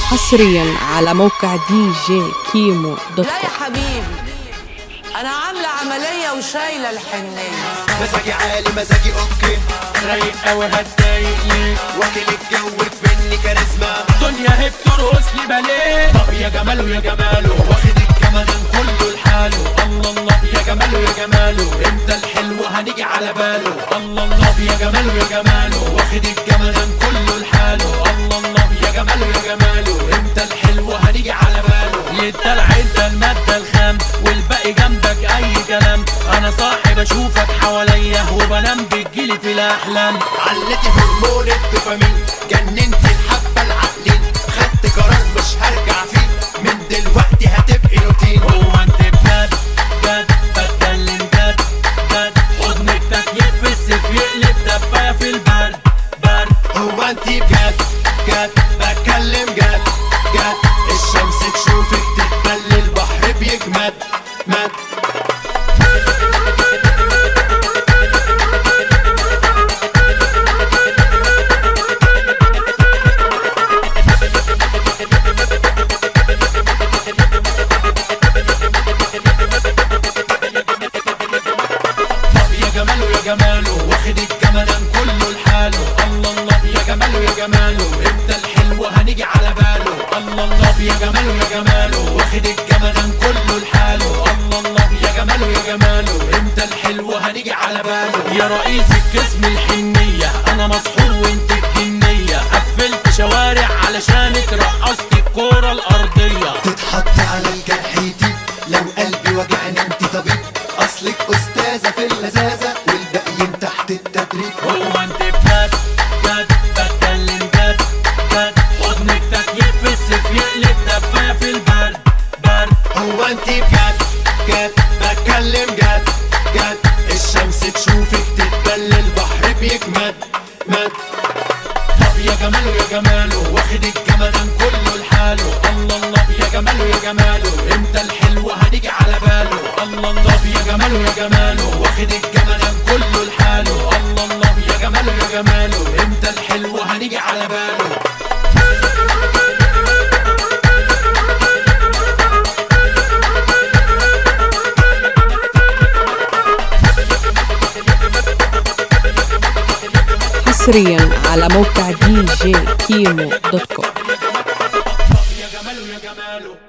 حصريا على موقع دي جي كيمو دوت لا يا كوم حبيبي انا عامله عمليه وشايله الحنيه مزاجي عالي مزاجي اوكي رايق قوي هتضايق ليه واكل الجو مني كاريزما دنيا هي بترقص لي باليه طب يا جماله يا جماله واخد الجمدان كله لحاله الله الله يا جماله يا جماله امتى الحلو هنيجي على باله الله الله يا جماله يا جماله واخد الجمدان كله لحاله الله الله يا جماله يا جماله امتى الحلو هنيجي على باله يدلع انت المادة الخام والباقي جنبك اي كلام انا صاحي بشوفك حواليا وبنام بتجيلي في الاحلام علتي هرمون الدوبامين جننت الحبة العقلين خدت قرار مش هرجع فيه من دلوقتي هتبقي روتين هو انت بجد جد بتكلم جد جد حضنك تكييف في الصيف يقلب دفاية في البرد برد هو انت بجد جد بتكلم جد جد الشمس تشوفك تتبل البحر بيجمد مد طب يا جماله يا جماله واخد الجمدان كله لحاله الله الله يا جماله يا جماله امتى الحلو هنيجي على باله الله الله يا جماله يا جماله واخد الجمدان كله لحاله الله الله يا جماله يا جماله امتى الحلو هنيجي على باله يا رئيس الجسم الحنية انا مسحور وانت الجنية قفلت شوارع علشانك رقصت الكورة الارضية تتحط على الجرح يطيب لو قلبي وجعني انت طبيب اصلك استاذة في اللذاذة والباقيين تحت التدريب هو انت بجد جد بتكلم جد جد حضنك تكييف في الصيف يقلب دفاية في البرد برد هو انت بجد جد بتكلم جد جد الشمس تشوفك تتبل البحر بيجمد مد طب يا جماله يا جماله واخد الجمدان كله لحاله الله الله يا جماله يا جماله امتى الحلو هنيجي على باله الله الله طب يا جماله يا جماله واخد الجمدان كله لحاله الله الله يا جماله يا جماله امتى الحلو هنيجي على باله حصريا على موقع دي جي كيمو دوت كوم يا جماله يا جماله